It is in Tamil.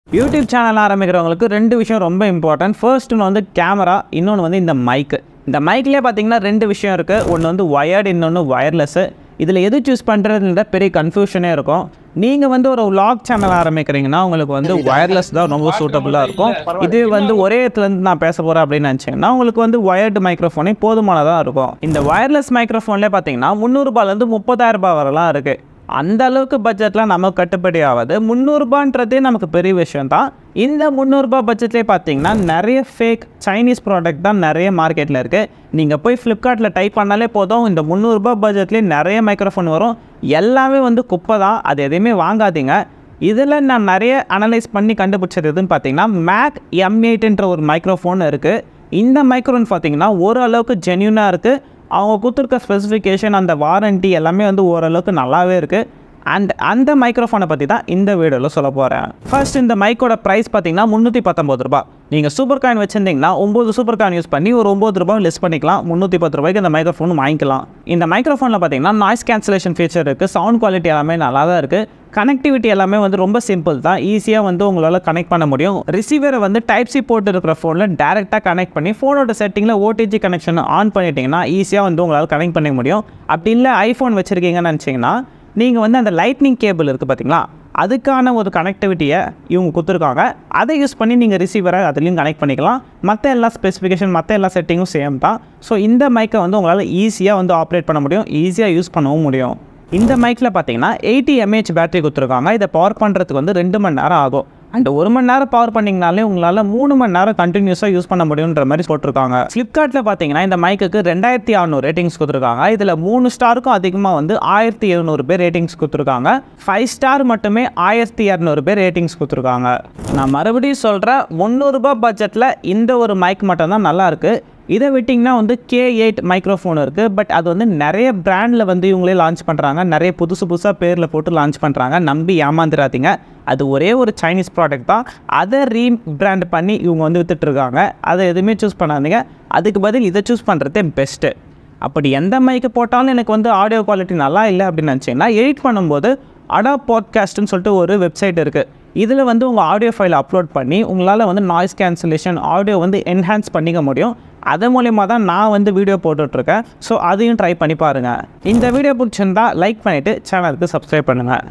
யூடியூப் சேனல் ஆரம்பிக்கிறவங்களுக்கு ரெண்டு விஷயம் ரொம்ப இம்பார்ட்டன்ட் ஃபர்ஸ்ட் ஒன்று வந்து கேமரா இன்னொன்று வந்து இந்த மைக்கு இந்த மைக்லேயே பார்த்தீங்கன்னா ரெண்டு விஷயம் இருக்குது ஒன்று வந்து ஒயர்டு இன்னொன்று ஒயர்லெஸ்ஸு இதில் எது சூஸ் பண்ணுறதுன்ற பெரிய கன்ஃபியூஷனே இருக்கும் நீங்கள் வந்து ஒரு vlog சேனல் ஆரம்பிக்கிறீங்கன்னா உங்களுக்கு வந்து ஒயர்லெஸ் தான் ரொம்ப சூட்டபுளாக இருக்கும் இது வந்து ஒரே இடத்துலேருந்து நான் பேச போகிறேன் அப்படின்னு நினச்சிங்கன்னா உங்களுக்கு வந்து ஒயர்டு மைக்ரோஃபோனே போதுமானதாக இருக்கும் இந்த ஒயர்லெஸ் மைக்ரோஃபோன்லேயே பார்த்தீங்கன்னா முந்நூறுபாலேருந்து முப்பதாயிரம் ரூபாய் வரலாம் இருக்குது அந்த அளவுக்கு பட்ஜெட்டில் நமக்கு கட்டுப்படி ஆகாது முந்நூறுபான்றதே நமக்கு பெரிய விஷயம் தான் இந்த முந்நூறுபா பட்ஜெட்லேயே பார்த்தீங்கன்னா நிறைய ஃபேக் சைனீஸ் ப்ராடக்ட் தான் நிறைய மார்க்கெட்டில் இருக்குது நீங்கள் போய் ஃப்ளிப்கார்ட்டில் டைப் பண்ணாலே போதும் இந்த முந்நூறுபா பட்ஜெட்லேயே நிறைய மைக்ரோஃபோன் வரும் எல்லாமே வந்து குப்பை தான் அது எதையுமே வாங்காதீங்க இதில் நான் நிறைய அனலைஸ் பண்ணி கண்டுபிடிச்சது எதுன்னு பார்த்தீங்கன்னா மேக் எம் எயிட்ன்ற ஒரு மைக்ரோஃபோன் இருக்குது இந்த மைக்ரோஃபோன் பார்த்தீங்கன்னா ஓரளவுக்கு ஜென்யூனாக இருக்குது அவங்க கொடுத்துருக்க ஸ்பெசிஃபிகேஷன் அந்த வாரண்ட்டி எல்லாமே வந்து ஓரளவுக்கு நல்லாவே இருக்குது அண்ட் அந்த மைக்ரோஃபோனை பற்றி தான் இந்த வீடியோவில் சொல்ல போகிறேன் ஃபர்ஸ்ட் இந்த மைக்கோட ப்ரைஸ் பார்த்தீங்கன்னா முந்நூற்றி பத்தொம்பது ரூபா நீங்கள் சூப்பர் காயின் வச்சுருந்தீங்கன்னா ஒம்பது சூப்பர் காயின் யூஸ் பண்ணி ஒரு ஒம்பது ரூபாய் லெஸ் பண்ணிக்கலாம் முந்நூற்றி பத்து ரூபாய்க்கு இந்த மைக்ரோஃபோன் வாங்கிக்கலாம் இந்த மைக்ரோஃபோனில் பார்த்தீங்கன்னா நாய்ஸ் கேன்சலேஷன் ஃபீச்சர் இருக்குது சவுண்ட் குவாலிட்டி எல்லாமே நல்லா தான் இருக்குது கனெக்டிவிட்டி எல்லாமே வந்து ரொம்ப சிம்பிள் தான் ஈஸியாக வந்து உங்களால் கனெக்ட் பண்ண முடியும் ரிசீவரை வந்து டைப் சி போட்டு இருக்கிற ஃபோனில் டேரெக்டாக கனெக்ட் பண்ணி ஃபோனோட செட்டிங்கில் ஓடிஜி கனெக்ஷன் ஆன் பண்ணிட்டீங்கன்னா ஈஸியாக வந்து உங்களால் கனெக்ட் பண்ண முடியும் அப்படி இல்லை ஐஃபோன் வச்சுருக்கீங்கன்னு நினச்சிங்கன்னா நீங்கள் வந்து அந்த லைட்னிங் கேபிள் இருக்குது பார்த்தீங்களா அதுக்கான ஒரு கனெக்டிவிட்டியை இவங்க கொடுத்துருக்காங்க அதை யூஸ் பண்ணி நீங்கள் ரிசீவரை அதுலேயும் கனெக்ட் பண்ணிக்கலாம் மற்ற எல்லா ஸ்பெசிஃபிகேஷன் மற்ற எல்லா செட்டிங்கும் சேம் தான் ஸோ இந்த மைக்கை வந்து உங்களால் ஈஸியாக வந்து ஆப்ரேட் பண்ண முடியும் ஈஸியாக யூஸ் பண்ணவும் முடியும் இந்த மைக்கில் பார்த்தீங்கன்னா எயிட்டி எம்ஏஹெச் பேட்டரி கொடுத்துருக்காங்க இதை பவர் பண்ணுறதுக்கு வந்து ரெண்டு மணி நேரம் ஆகும் அண்ட் ஒரு மணி நேரம் பவர் பண்ணிங்கனாலே உங்களால் மூணு மணி நேரம் கண்டினியூஸாக யூஸ் பண்ண முடியுன்ற மாதிரி போட்டிருக்காங்க ஃப்ளிப்கார்ட்டில் பார்த்தீங்கன்னா இந்த மைக்குக்கு ரெண்டாயிரத்தி அறநூறு ரேட்டிங்ஸ் கொடுத்துருக்காங்க இதில் மூணு ஸ்டாருக்கும் அதிகமாக வந்து ஆயிரத்தி எழுநூறு பேர் ரேட்டிங்ஸ் கொடுத்துருக்காங்க ஃபைவ் ஸ்டார் மட்டுமே ஆயிரத்தி இரநூறு பேர் ரேட்டிங்ஸ் கொடுத்துருக்காங்க நான் மறுபடியும் சொல்கிறேன் முந்நூறுரூபா பட்ஜெட்டில் இந்த ஒரு மைக் மட்டும் தான் நல்லாயிருக்கு இதை விட்டிங்கன்னா வந்து கே எயிட் மைக்ரோஃபோன் இருக்குது பட் அது வந்து நிறைய பிராண்டில் வந்து இவங்களே லான்ச் பண்ணுறாங்க நிறைய புதுசு புதுசாக பேரில் போட்டு லான்ச் பண்ணுறாங்க நம்பி ஏமாந்துடாதீங்க அது ஒரே ஒரு சைனீஸ் ப்ராடக்ட் தான் அதை ரீ பிராண்ட் பண்ணி இவங்க வந்து வித்துட்ருக்காங்க அதை எதுவுமே சூஸ் பண்ணாதீங்க அதுக்கு பதில் இதை சூஸ் பண்ணுறதே பெஸ்ட்டு அப்படி எந்த மைக்கு போட்டாலும் எனக்கு வந்து ஆடியோ குவாலிட்டி நல்லா இல்லை அப்படின்னு நினச்சிங்கன்னா எடிட் பண்ணும்போது அடா பாட்காஸ்ட்னு சொல்லிட்டு ஒரு வெப்சைட் இருக்குது இதில் வந்து உங்கள் ஆடியோ ஃபைல் அப்லோட் பண்ணி உங்களால் வந்து நாய்ஸ் கேன்சலேஷன் ஆடியோ வந்து என்ஹான்ஸ் பண்ணிக்க முடியும் அது மூலிமா தான் நான் வந்து வீடியோ போட்டுட்ருக்கேன் ஸோ அதையும் ட்ரை பண்ணி பாருங்கள் இந்த வீடியோ பிடிச்சிருந்தா லைக் பண்ணிவிட்டு சேனலுக்கு சப்ஸ்கிரைப் பண்ணுங்கள்